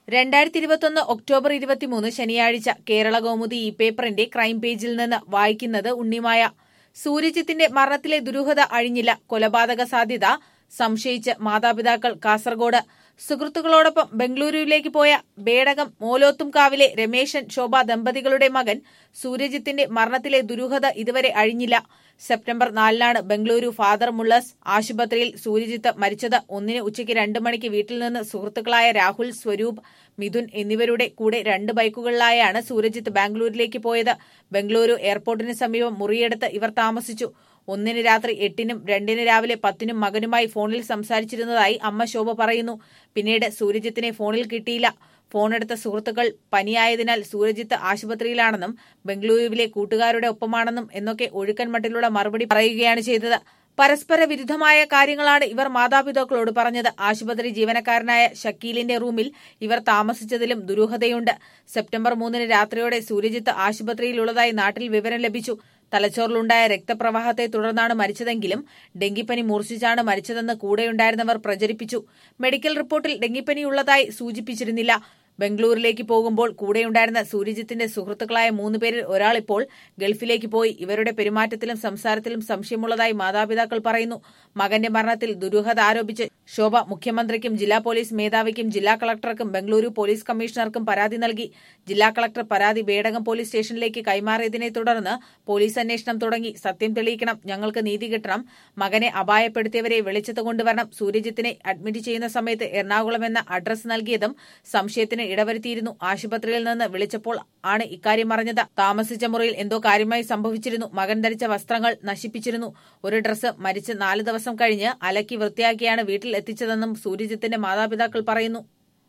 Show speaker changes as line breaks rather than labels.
രണ്ടായിരത്തി ഇരുപത്തൊന്ന് ഒക്ടോബർ ഇരുപത്തിമൂന്ന് ശനിയാഴ്ച കേരള കൗമുദി ഈ പേപ്പറിന്റെ ക്രൈം പേജിൽ നിന്ന് വായിക്കുന്നത് ഉണ്ണിമായ സൂര്യജിത്തിന്റെ മരണത്തിലെ ദുരൂഹത അഴിഞ്ഞില്ല കൊലപാതക സാധ്യത സംശയിച്ച് മാതാപിതാക്കൾ കാസർഗോഡ് സുഹൃത്തുക്കളോടൊപ്പം ബംഗളൂരുവിലേക്ക് പോയ ബേടകം മോലോത്തുംകാവിലെ രമേശൻ ശോഭ ദമ്പതികളുടെ മകൻ സൂര്യജിത്തിന്റെ മരണത്തിലെ ദുരൂഹത ഇതുവരെ അഴിഞ്ഞില്ല സെപ്റ്റംബർ നാലിനാണ് ബംഗളൂരു ഫാദർ മുള്ളസ് ആശുപത്രിയിൽ സൂര്യജിത്ത് മരിച്ചത് ഒന്നിന് ഉച്ചയ്ക്ക് രണ്ട് മണിക്ക് വീട്ടിൽ നിന്ന് സുഹൃത്തുക്കളായ രാഹുൽ സ്വരൂപ് മിഥുൻ എന്നിവരുടെ കൂടെ രണ്ട് ബൈക്കുകളിലായാണ് സൂര്യജിത്ത് ബാംഗ്ലൂരിലേക്ക് പോയത് ബംഗളൂരു എയർപോർട്ടിന് സമീപം മുറിയെടുത്ത് ഇവർ താമസിച്ചു ഒന്നിന് രാത്രി എട്ടിനും രണ്ടിന് രാവിലെ പത്തിനും മകനുമായി ഫോണിൽ സംസാരിച്ചിരുന്നതായി അമ്മ ശോഭ പറയുന്നു പിന്നീട് സൂര്യജിത്തിനെ ഫോണിൽ കിട്ടിയില്ല ഫോണെടുത്ത സുഹൃത്തുക്കൾ പനിയായതിനാൽ സൂര്യജിത്ത് ആശുപത്രിയിലാണെന്നും ബംഗളൂരുവിലെ കൂട്ടുകാരുടെ ഒപ്പമാണെന്നും എന്നൊക്കെ ഒഴുക്കൻ മട്ടിലുള്ള മറുപടി പറയുകയാണ് ചെയ്തത് പരസ്പര വിരുദ്ധമായ കാര്യങ്ങളാണ് ഇവർ മാതാപിതാക്കളോട് പറഞ്ഞത് ആശുപത്രി ജീവനക്കാരനായ ഷക്കീലിന്റെ റൂമിൽ ഇവർ താമസിച്ചതിലും ദുരൂഹതയുണ്ട് സെപ്റ്റംബർ മൂന്നിന് രാത്രിയോടെ സൂര്യജിത്ത് ആശുപത്രിയിലുള്ളതായി നാട്ടിൽ വിവരം ലഭിച്ചു തലച്ചോറിലുണ്ടായ രക്തപ്രവാഹത്തെ തുടർന്നാണ് മരിച്ചതെങ്കിലും ഡെങ്കിപ്പനി മൂർച്ഛിച്ചാണ് മരിച്ചതെന്ന് കൂടെയുണ്ടായിരുന്നവർ പ്രചരിപ്പിച്ചു മെഡിക്കൽ റിപ്പോർട്ടിൽ ഡെങ്കിപ്പനിയുള്ളതായി സൂചിപ്പിച്ചിരുന്നില്ല ബംഗളൂരിലേക്ക് പോകുമ്പോൾ കൂടെയുണ്ടായിരുന്ന സൂര്യജിത്തിന്റെ സുഹൃത്തുക്കളായ മൂന്ന് പേരിൽ ഒരാൾ ഇപ്പോൾ ഗൾഫിലേക്ക് പോയി ഇവരുടെ പെരുമാറ്റത്തിലും സംസാരത്തിലും സംശയമുള്ളതായി മാതാപിതാക്കൾ പറയുന്നു മകന്റെ മരണത്തിൽ ദുരൂഹത ആരോപിച്ച് ശോഭ മുഖ്യമന്ത്രിക്കും ജില്ലാ പോലീസ് മേധാവിക്കും ജില്ലാ കളക്ടർക്കും ബംഗളൂരു പോലീസ് കമ്മീഷണർക്കും പരാതി നൽകി ജില്ലാ കളക്ടർ പരാതി ബേടകം പോലീസ് സ്റ്റേഷനിലേക്ക് കൈമാറിയതിനെ തുടർന്ന് പോലീസ് അന്വേഷണം തുടങ്ങി സത്യം തെളിയിക്കണം ഞങ്ങൾക്ക് നീതി കിട്ടണം മകനെ അപായപ്പെടുത്തിയവരെ വെളിച്ചത്ത് കൊണ്ടുവരണം സൂര്യജിത്തിനെ അഡ്മിറ്റ് ചെയ്യുന്ന സമയത്ത് എറണാകുളം എന്ന അഡ്രസ് നൽകിയതും സംശയത്തിന് ഇടവരുത്തിയിരുന്നു ആശുപത്രിയിൽ നിന്ന് വിളിച്ചപ്പോൾ ആണ് ഇക്കാര്യം അറിഞ്ഞത് താമസിച്ച മുറിയിൽ എന്തോ കാര്യമായി സംഭവിച്ചിരുന്നു മകൻ ധരിച്ച വസ്ത്രങ്ങൾ നശിപ്പിച്ചിരുന്നു ഒരു ഡ്രസ്സ് മരിച്ച് നാല് ദിവസം കഴിഞ്ഞ് അലക്കി വൃത്തിയാക്കിയാണ് വീട്ടിൽ എത്തിച്ചതെന്നും സൂര്യജിത്തിന്റെ മാതാപിതാക്കൾ പറയുന്നു